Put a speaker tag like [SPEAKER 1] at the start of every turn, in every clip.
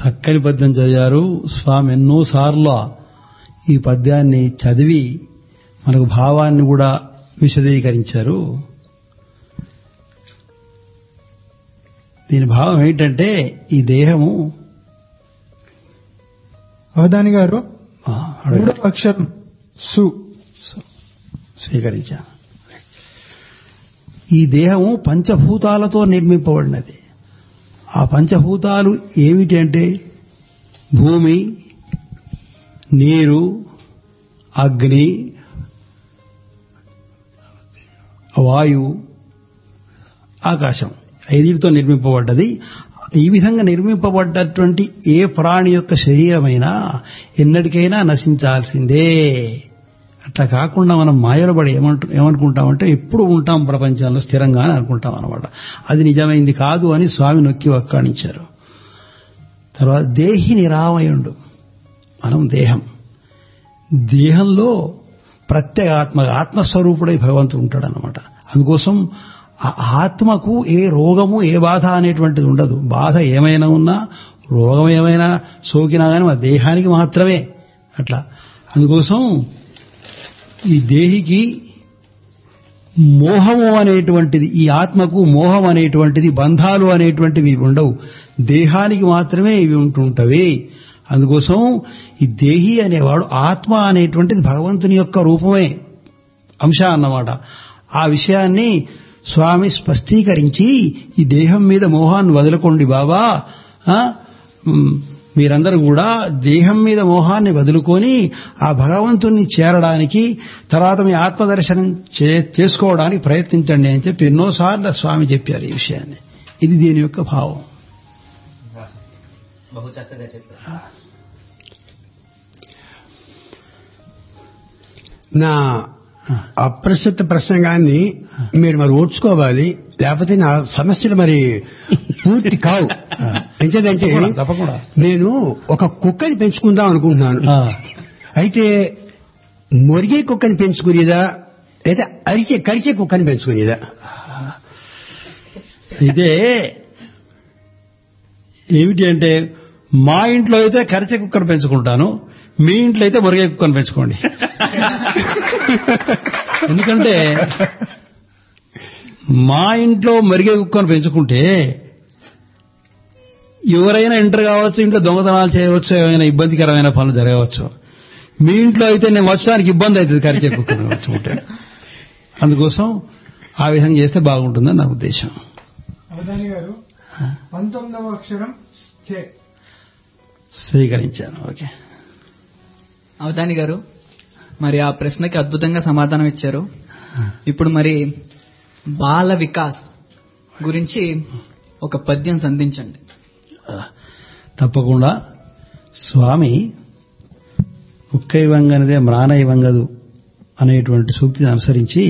[SPEAKER 1] చక్కని పద్యం చదివారు స్వామి ఎన్నోసార్లు ఈ పద్యాన్ని చదివి మనకు భావాన్ని కూడా విశదీకరించారు దీని భావం ఏంటంటే ఈ దేహము
[SPEAKER 2] అవధాని గారు
[SPEAKER 1] ఆ, అడగండి.
[SPEAKER 2] మూడవ అక్షరం సు
[SPEAKER 1] స్వీకరించాను ఈ దేహము పంచభూతాలతో నిర్మింపబడినది ఆ పంచభూతాలు ఏమిటి అంటే భూమి నీరు అగ్ని వాయువు ఆకాశం ఐదుటితో నిర్మింపబడ్డది ఈ విధంగా నిర్మింపబడ్డటువంటి ఏ ప్రాణి యొక్క శరీరమైనా ఎన్నటికైనా నశించాల్సిందే అట్లా కాకుండా మనం మాయలో పడి ఏమంటు ఏమనుకుంటామంటే ఎప్పుడు ఉంటాం ప్రపంచంలో స్థిరంగా అని అనుకుంటాం అనమాట అది నిజమైంది కాదు అని స్వామి నొక్కి వక్కాణించారు తర్వాత దేహి నిరామయుండు మనం దేహం దేహంలో ప్రత్యేక ఆత్మ ఆత్మస్వరూపుడై భగవంతుడు ఉంటాడు అనమాట అందుకోసం ఆ ఆత్మకు ఏ రోగము ఏ బాధ అనేటువంటిది ఉండదు బాధ ఏమైనా ఉన్నా రోగం ఏమైనా సోకినా కానీ మా దేహానికి మాత్రమే అట్లా అందుకోసం ఈ దేహికి మోహము అనేటువంటిది ఈ ఆత్మకు మోహం అనేటువంటిది బంధాలు అనేటువంటివి ఇవి ఉండవు దేహానికి మాత్రమే ఇవి ఉంటుంటవి అందుకోసం ఈ దేహి అనేవాడు ఆత్మ అనేటువంటిది భగవంతుని యొక్క రూపమే అంశ అన్నమాట ఆ విషయాన్ని స్వామి స్పష్టీకరించి ఈ దేహం మీద మోహాన్ని వదులుకోండి బాబా ఆ, మ్, మీరందరూ కూడా దేహం మీద మోహాన్ని వదులుకొని ఆ భగవంతుణ్ణి చేరడానికి తర్వాత మీ ఆత్మదర్శనం చే- చేసుకోవడానికి ప్రయత్నించండి అని చెప్పి ఎన్నోసార్లు స్వామి చెప్పారు ఈ విషయాన్ని ఇది దీని యొక్క భావం
[SPEAKER 3] బహు చక్కగా చెప్పారు
[SPEAKER 4] నా అప్రస్తుత ప్రసంగాన్ని మీరు మరి ఓర్చుకోవాలి లేకపోతే నా సమస్యలు మరి పూర్తి కావు ఎంచేదంటే
[SPEAKER 1] తప్పకుండా, తప్పకుండా
[SPEAKER 4] నేను ఒక కుక్కని పెంచుకుందాం అనుకుంటున్నాను
[SPEAKER 1] ఆ,
[SPEAKER 4] అయితే మొరిగే కుక్కని పెంచుకునేదా లేదా అరిచే కరిచే కుక్కని పెంచుకునేదా
[SPEAKER 1] ఇదే ఏమిటి అంటే మా ఇంట్లో అయితే కరిచే కుక్కను పెంచుకుంటాను మీ ఇంట్లో అయితే మురిగే కుక్కను పెంచుకోండి ఎందుకంటే మా ఇంట్లో మరిగే కుక్కను పెంచుకుంటే ఎవరైనా ఎంటర్ కావచ్చు ఇంట్లో దొంగతనాలు చేయవచ్చు ఏమైనా ఇబ్బందికరమైన పనులు జరగవచ్చు మీ ఇంట్లో అయితే నేను వచ్చడానికి ఇబ్బంది అవుతుంది కరిచే కుక్కను పెంచుకుంటే అందుకోసం ఆ విధంగా చేస్తే బాగుంటుందని నా ఉద్దేశం
[SPEAKER 2] అవధాని గారు పంతొమ్మిదవ అక్షరం చే
[SPEAKER 1] స్వీకరించాను ఓకే
[SPEAKER 5] అవధాని గారు మరి ఆ ప్రశ్నకి అద్భుతంగా సమాధానం ఇచ్చారు ఇప్పుడు మరి బాల వికాస్ గురించి ఒక పద్యం సంధించండి
[SPEAKER 1] తప్పకుండా స్వామి ఉక్కైవంగనిదే మ్రానైవంగదు అనేటువంటి సూక్తిని అనుసరించి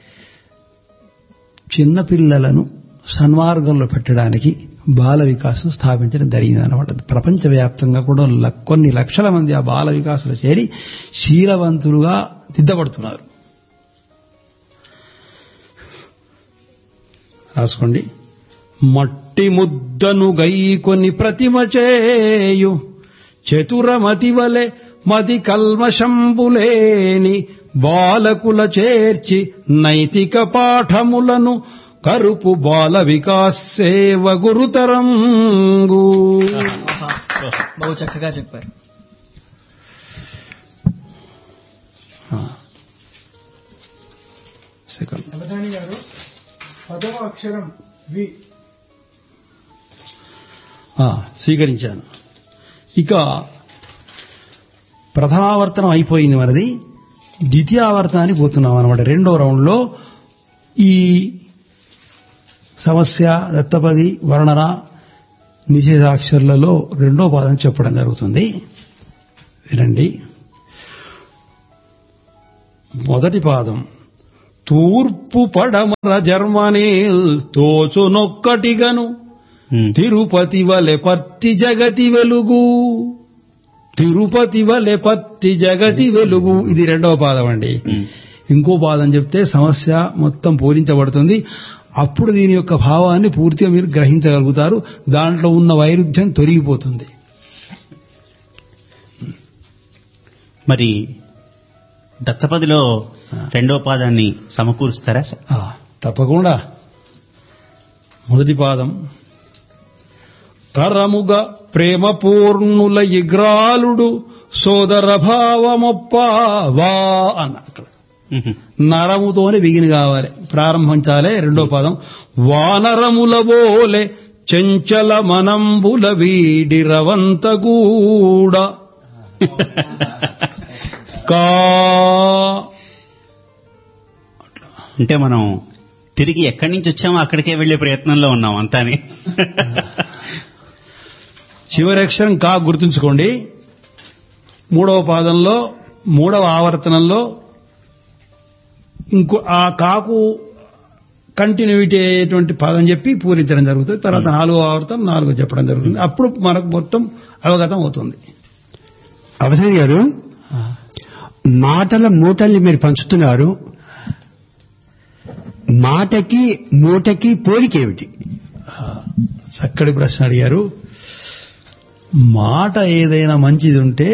[SPEAKER 1] చిన్నపిల్లలను సన్మార్గంలో పెట్టడానికి బాల వికాసం స్థాపించడం జరిగింది అనమాట ప్రపంచవ్యాప్తంగా కూడా ల- కొన్ని లక్షల మంది ఆ బాల వికాసులు చేరి శీలవంతులుగా దిద్దపడుతున్నారు రాసుకోండి మట్టి ముద్దను గైకొని ప్రతిమ చేయు చతురమతి వలె మది కల్మషంబులేని బాలకుల చేర్చి నైతిక పాఠములను కరుపు బాల వికాస్ సేవ గురుతరంగు
[SPEAKER 5] ఆహా, బహు చక్కగా చెప్పారు
[SPEAKER 1] సెకండ్
[SPEAKER 2] అవధాని గారు పదవ అక్షరం వి
[SPEAKER 1] ఆ, స్వీకరించాను ఇక ప్రథమావర్తనం అయిపోయింది మనది ద్వితీయావర్తనానికి పోతున్నాం అనమాట రెండో రౌండ్లో ఈ సమస్య దత్తపది వర్ణన నిషేధాక్షరులలో రెండో పాదం చెప్పడం జరుగుతుంది వినండి మొదటి పాదం తూర్పు పడమర జర్మనీల్ తోచునొక్కటిగను తిరుపతి వలె పత్తి జగతి వెలుగు తిరుపతి వలె పత్తి జగతి వెలుగు ఇది రెండవ పాదం అండి ఇంకో పాదం చెప్తే సమస్య మొత్తం పూరించబడుతుంది అప్పుడు దీని యొక్క భావాన్ని పూర్తిగా మీరు గ్రహించగలుగుతారు దాంట్లో ఉన్న వైరుధ్యం తొలగిపోతుంది
[SPEAKER 3] మరి దత్తపదిలో రెండో పాదాన్ని సమకూరుస్తారా సార్
[SPEAKER 1] ఆ, తప్పకుండా మొదటి పాదం కరముగా ప్రేమ పూర్ణుల ఇగ్రాలుడు సోదర భావమొప్ప వా అన్న అక్కడ
[SPEAKER 3] మ్మ్.
[SPEAKER 1] నరముతోనే బిగిన కావాలి ప్రారంభించాలి రెండో పదం వానరముల బోలే చెంచల మనంబుల వీడిరవంతగూడ కా
[SPEAKER 3] అంటే మనం తిరిగి ఎక్కడి నుంచి వచ్చామో అక్కడికే వెళ్లే ప్రయత్నంలో ఉన్నాం అంతాని
[SPEAKER 1] చివరి అక్షరం కా గుర్తుంచుకోండి మూడవ పాదంలో మూడవ ఆవర్తనంలో ఇంకో ఆ కాకు కంటిన్యూటీ అయ్యేటువంటి పాదం చెప్పి పూరించడం జరుగుతుంది తర్వాత నాలుగో ఆవర్తనం నాలుగో చెప్పడం జరుగుతుంది అప్పుడు మనకు మొత్తం అవగతం అవుతుంది
[SPEAKER 4] అవధాని గారు మాటల మూటల్ని మీరు పంచుతున్నారు మాటకి మూటకి పోలికేమిటి
[SPEAKER 1] చక్కటి ప్రశ్న అడిగారు మాట ఏదైనా మంచిది ఉంటే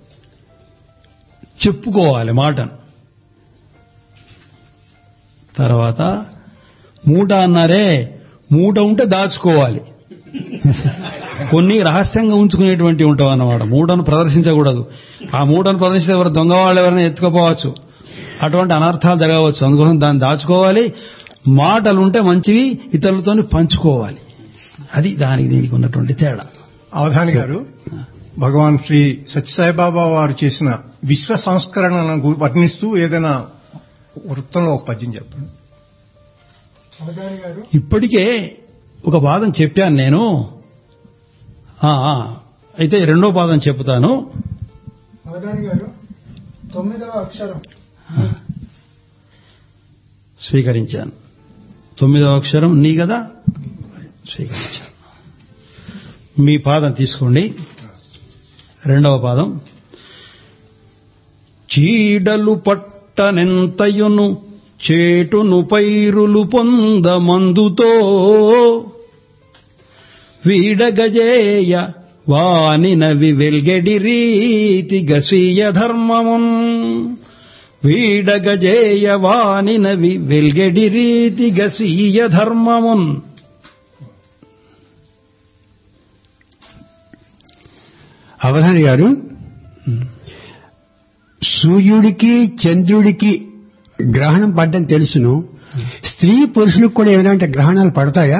[SPEAKER 1] చెప్పుకోవాలి మాటను తర్వాత మూట అన్నారే మూట ఉంటే దాచుకోవాలి కొన్ని రహస్యంగా ఉంచుకునేటువంటి ఉంటాం అన్నమాట మూటను ప్రదర్శించకూడదు ఆ మూటను ప్రదర్శిస్తే ఎవరు దొంగ వాళ్ళు ఎవరైనా ఎత్తుకపోవచ్చు అటువంటి అనర్థాలు జరగవచ్చు అందుకోసం దాన్ని దాచుకోవాలి మాటలు ఉంటే మంచివి ఇతరులతో పంచుకోవాలి అది దానికి దీనికి ఉన్నటువంటి తేడా
[SPEAKER 6] అవధాని గారు భగవాన్ శ్రీ సత్యసాయిబాబా వారు చేసిన విశ్వ సంస్కరణను గు- వర్ణిస్తూ ఏదైనా వృత్తంలో ఒక పద్యం చెప్పండి
[SPEAKER 2] అవధాని గారు
[SPEAKER 1] ఇప్పటికే ఒక పాదం చెప్పాను నేను ఆ, ఆ, అయితే రెండో పాదం చెప్తాను
[SPEAKER 2] అవధాని గారు తొమ్మిదవ అక్షరం
[SPEAKER 1] స్వీకరించాను తొమ్మిదవ అక్షరం నీ కదా స్వీకరించాను మీ పాదం తీసుకోండి రెండవ పాదం చీడలు పట్టనెంతయును చేటును పైరులు పొంద మందుతో వీడగజేయ వానినవి వెల్గెడి రీతిగా స్వీయ ధర్మమున్ వీడగజేయ వానినవి వెల్గెడి రీతిగా స్వీయ ధర్మమున్
[SPEAKER 4] అవధాని గారు సూర్యుడికి చంద్రుడికి గ్రహణం పడ్డం తెలుసును స్త్రీ పురుషులకు కూడా ఏమైనా అంటే గ్రహణాలు పడతాయా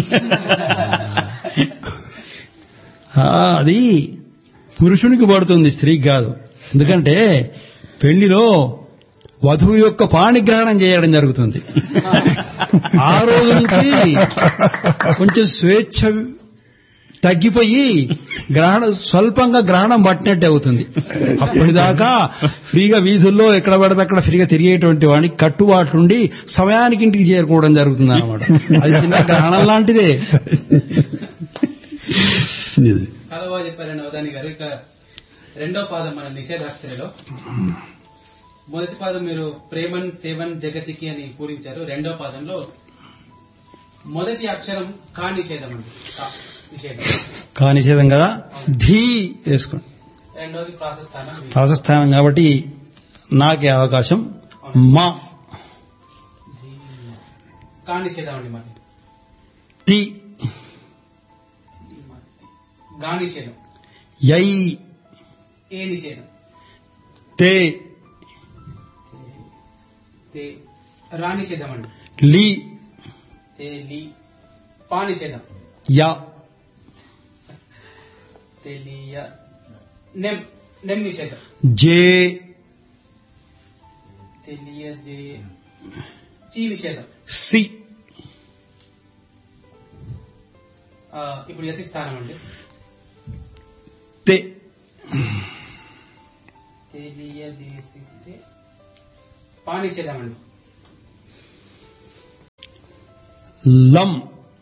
[SPEAKER 1] ఆ, అది పురుషునికి పడుతుంది స్త్రీకి కాదు ఎందుకంటే పెళ్లిలో వధువు యొక్క పాణిగ్రహణం చేయడం జరుగుతుంది ఆ రోజు నుంచి కొంచెం స్వేచ్ఛ తగ్గిపోయి గ్రహణం స్వల్పంగా గ్రహణం పట్టినట్టే అవుతుంది అప్పటిదాకా ఫ్రీగా వీధుల్లో ఎక్కడ పడితే అక్కడ ఫ్రీగా తిరిగేటువంటి వాడికి కట్టుబాట్లుండి సమయానికి ఇంటికి చేరుకోవడం జరుగుతుంది అనమాట అది చిన్న గ్రహణం లాంటిదే
[SPEAKER 7] చాలా బాగా చెప్పారండి అవధాని గారు ఇక రెండో పాదం మన నిషేధాక్షరిలో మొదటి పాదం మీరు ప్రేమన్ సేవన్ జగతికి అని పూరించారు రెండో పాదంలో మొదటి అక్షరం కా నిషేధం అండి కా నిషేధం
[SPEAKER 1] కా నిషేధం కదా ధీ వేసుకోండి
[SPEAKER 7] రెండోది ప్రాసెస్ స్థానం
[SPEAKER 1] ప్రాసస్థానం కాబట్టి నాకే అవకాశం మా
[SPEAKER 7] కా నిషేధం అండి మరి
[SPEAKER 1] తి
[SPEAKER 7] గా నిషేధం
[SPEAKER 1] యై
[SPEAKER 7] ఏ నిషేధం
[SPEAKER 1] తే
[SPEAKER 7] తే రా నిషేధం అండి
[SPEAKER 1] లి
[SPEAKER 7] తే లి పా నిషేధం
[SPEAKER 1] యా
[SPEAKER 7] తెలియ నెం నెం నిషేధం
[SPEAKER 1] జే
[SPEAKER 7] తెలియజే చీ నిషేధం
[SPEAKER 1] సి
[SPEAKER 7] ఆ, ఇప్పుడు యతి స్థానం అండి
[SPEAKER 1] తే
[SPEAKER 7] తెలియజేసితే పా నిషేధం అండి
[SPEAKER 1] లం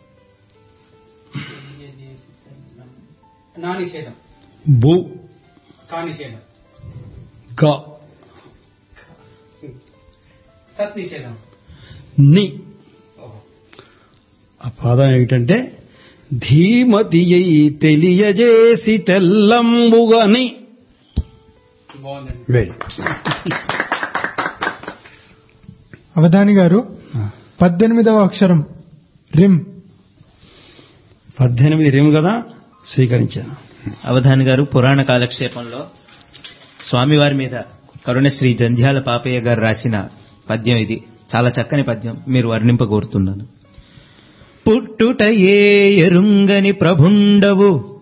[SPEAKER 7] తెలియజేసితే నా నిషేధం
[SPEAKER 1] బు
[SPEAKER 7] కా నిషేధం
[SPEAKER 1] గ
[SPEAKER 7] సత్ నిషేధం
[SPEAKER 1] ని
[SPEAKER 7] ఓహో
[SPEAKER 1] ఆ పాదం ఏమిటంటే ధీమతి అయి తెలియజేసి తెల్లంబుగని
[SPEAKER 7] బాగుందండి
[SPEAKER 4] వెరీ
[SPEAKER 2] అవధాని గారు పద్దెనిమిదవ అక్షరం రిమ్
[SPEAKER 1] పద్దెనిమిది రేము కదా స్వీకరించాను
[SPEAKER 8] అవధాని గారు పురాణ కాలక్షేపంలో స్వామివారి మీద కరుణశ్రీ జంధ్యాల పాపయ్య గారు రాసిన పద్యం ఇది చాలా చక్కని పద్యం మీరు వర్ణింపగోరుతున్నాను పుట్టుట ఏ ఎరుంగని ప్రభుండవు